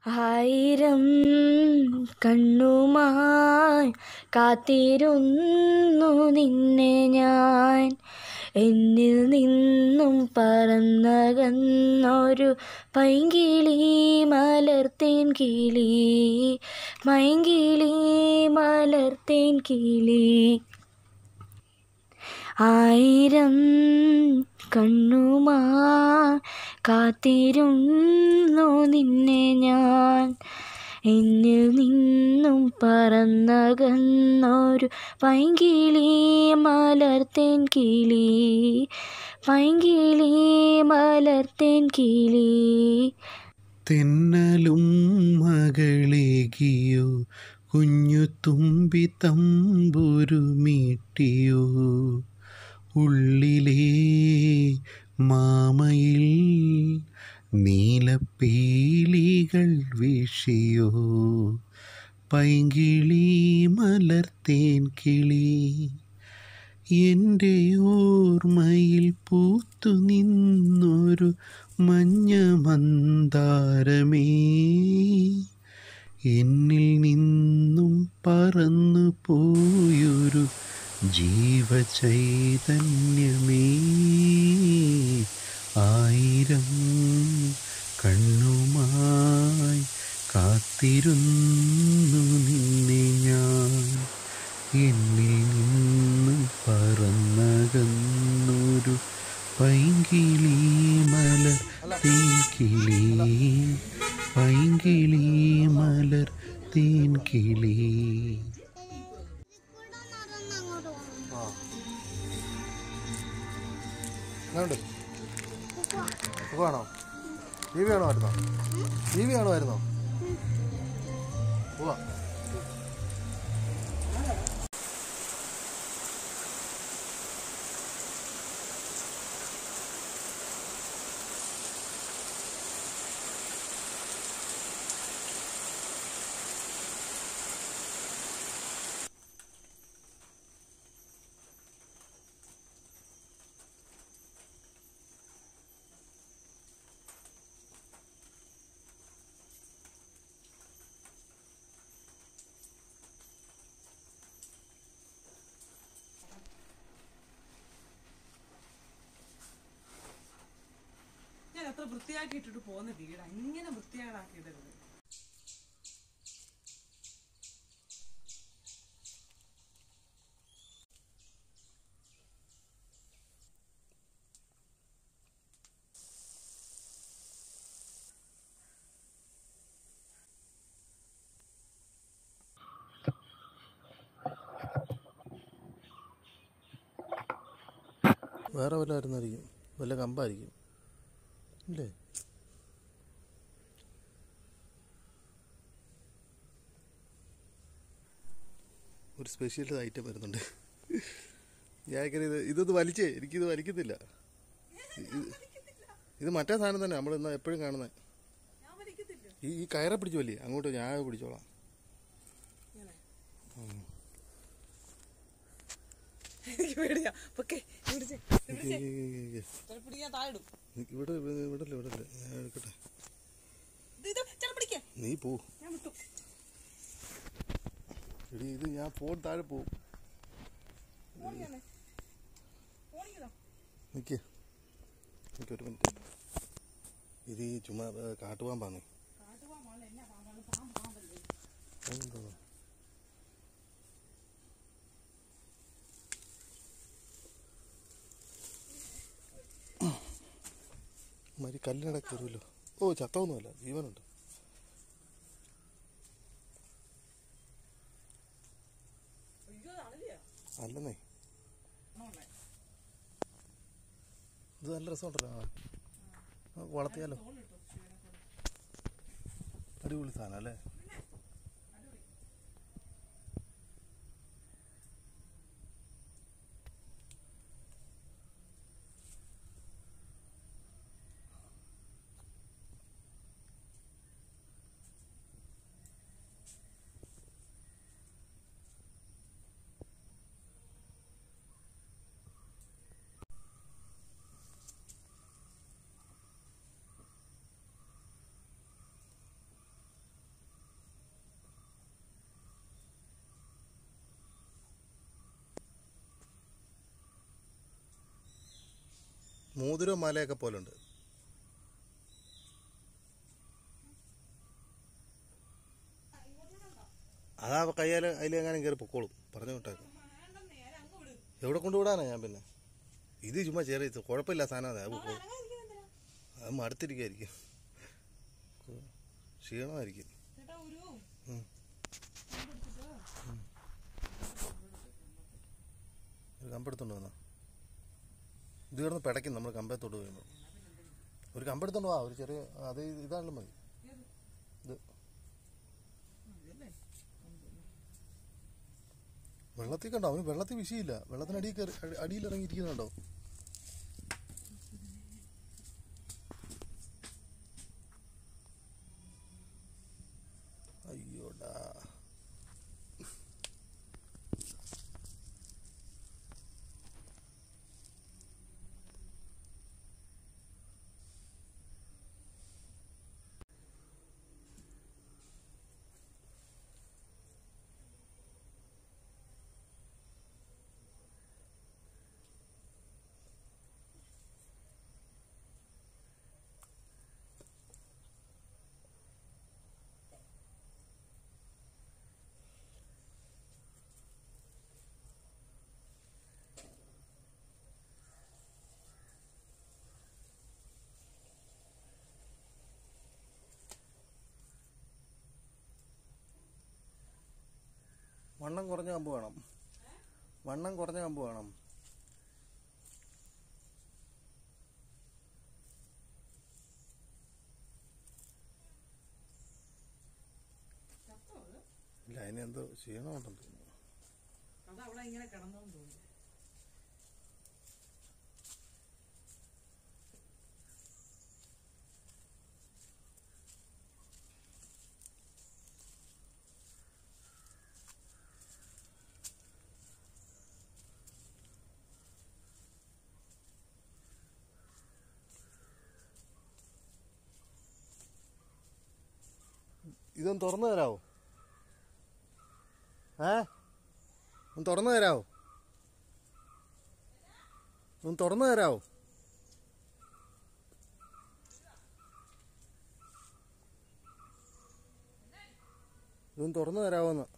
ആയിരം കണ്ണുമായി കാത്തിരുന്നു നിന്നെ ഞാൻ എന്നിൽ നിന്നും പറന്നകന്നൊരു പൈങ്കിളി മലർത്തേൻ കിളി മൈങ്കിളി മലർത്തേൻ കിളി ആയിരം കണ്ണുമാ കാത്തിരുന്നു നിന്നെ ഞാൻ എന്നിൽ നിന്നും പറന്നകന്നൊരു പൈങ്കിളി മലർത്തേൻ കിളി പൈങ്കിളി മലർത്തേൻ കിളി തെന്നലും മകളേകിയോ കുഞ്ഞു തുമ്പി തമ്പുരു മീട്ടിയോ ഉള്ളിലേ മാമയിൽ നീലപ്പീലികൾ വീശിയോ പൈങ്കിളി മലർത്തേൻ കിളി എൻ്റെ ഓർമ്മയിൽ പൂത്തു നിന്നൊരു മഞ്ഞ മന്ദാരമേ എന്നിൽ നിന്നും പറന്നു പോയൊരു ജീവചൈതന്യമേ ആയിരം കണ്ണുമായി കാത്തിരുന്നു നിന്നെ ഞാൻ എന്നിൽ നിന്നും പറന്നകന്നൊരു പൈങ്കിളി മലർ തേൻകിളി പൈങ്കിളി മലർ തേൻകിളി എങ്ങനെയുണ്ട് സുഖമാണോ ടി വി കാണുമായിരുന്നോ ടി വി കാണുമായിരുന്നോ പോവാ ഞാൻ അത്ര വൃത്തിയാക്കിയിട്ടിട്ട് പോകുന്ന വീട് ഇങ്ങനെ വൃത്തിയാടാക്കിയിടരുത് വേറെ വല്ല ആയിരുന്നായിരിക്കും വല്ല കമ്പായിരിക്കും ഇല്ലേ ഒരു സ്പെഷ്യൽ ഐറ്റം വരുന്നുണ്ട് ഞാൻ ഇങ്ങനെ ഇത് ഇതൊന്ന് വലിച്ചേ എനിക്കിത് വലിക്കത്തില്ല ഇത് ഇത് മറ്റേ സാധനം തന്നെ നമ്മൾ ഇന്ന് എപ്പോഴും കാണുന്നത് ഈ ഈ കയറെ പിടിച്ചു വലിയ അങ്ങോട്ട് ഞാൻ പിടിച്ചോളാം എനിക്ക് പേടിയാ പൊക്കെ പിടിച്ചേ ഈ- ഈ- ഈ- ഈ- ചിലപ്പോൾ ഞാൻ താഴെടും നിക്ക് ഇവിടെ വിടല്ലേ വിടല്ലേ ഞാൻ എടുക്കട്ടെ ഇത് ഇത് ചില പിടിക്കേ നീ പോ ഞാൻ വിട്ടു എടി ഇത് ഞാൻ ഫോൺ താഴെ പോവും ഓടിയാണേ ഓടിക്കതോ നിക്ക് നിക്ക് ഒരു മിനിറ്റ് ഇത് ഈ ചുമ്മാ ഏ, കാട്ടുപാമ്പാന്നേ അതെന്തോ? മരി കല്ലിനടക്ക് വരുമല്ലോ ഓ ചത്തൊന്നുമല്ല ജീവനുണ്ട് അയ്യോ തണലിയാ അല്ലെന്നേ ഇത് നല്ല രസമുണ്ടല്ലോ ആ. നമുക്ക് വളർത്തിയാലോ അടിപൊളി സാധനം അല്ലേ മോതിരം മലയൊക്കെ പോലെ ഉണ്ട് അതാ കയ്യാൽ അതിലെങ്ങാനും കയറി പൊക്കോളും പറഞ്ഞു വിട്ടേക്കും വേണ്ടെന്നേ അത് അങ്ങ് വിട് എവിടെ കൊണ്ടുവിടാനാ ഞാൻ പിന്നെ ഇത് ചുമ്മാ ചെറിയ ഇത് കുഴപ്പമില്ല സാധനം അത് പൊക്കോളും അനങ്ങാതിരിക്കുന്നെന്തിനാ? അത് മടുത്തിരിക്കായിരിക്കും ക്ഷീണമായിരിക്കും ചേട്ടാ ഒരു ഉം. ഒരു കമ്പെടുത്തോണ്ട് വന്നോ ഇത് കിടന്ന് പിടയ്ക്കും നമ്മൾ കമ്പത്തോട്ട് വീഴുമ്പോൾ ഒരു കമ്പെടുത്തോണ്ട് വാ ഒരു ചെറിയ അത് ഇതാണല്ലോ മതി ഇത് വെള്ളത്തിൽ കണ്ടോ അവന് വെള്ളത്തിൽ വിഷയമില്ല വെള്ളത്തിനടിയിൽ കയറി അടി- അടിയിൽ ഇറങ്ങിയിരിക്കുന്നുണ്ടോ അയ്യോടാ വണ്ണം കുറഞ്ഞ കമ്പ് വേണം വണ്ണം കുറഞ്ഞ കമ്പ് വേണം ഇല്ല അതിനെന്തോ ക്ഷീണമുണ്ടെന്ന് തോന്നുന്നു അത് അവിടെ ഇങ്ങനെ കിടന്നോന്ന് തോന്നുന്നു ഇതൊന്ന് തുറന്നു തരാവോ ഏ ഒന്ന് തുറന്നു തരാവോ ഒന്ന് തുറന്നു തരാവോ ഇതൊന്ന് തുറന്നു തരാവോന്ന്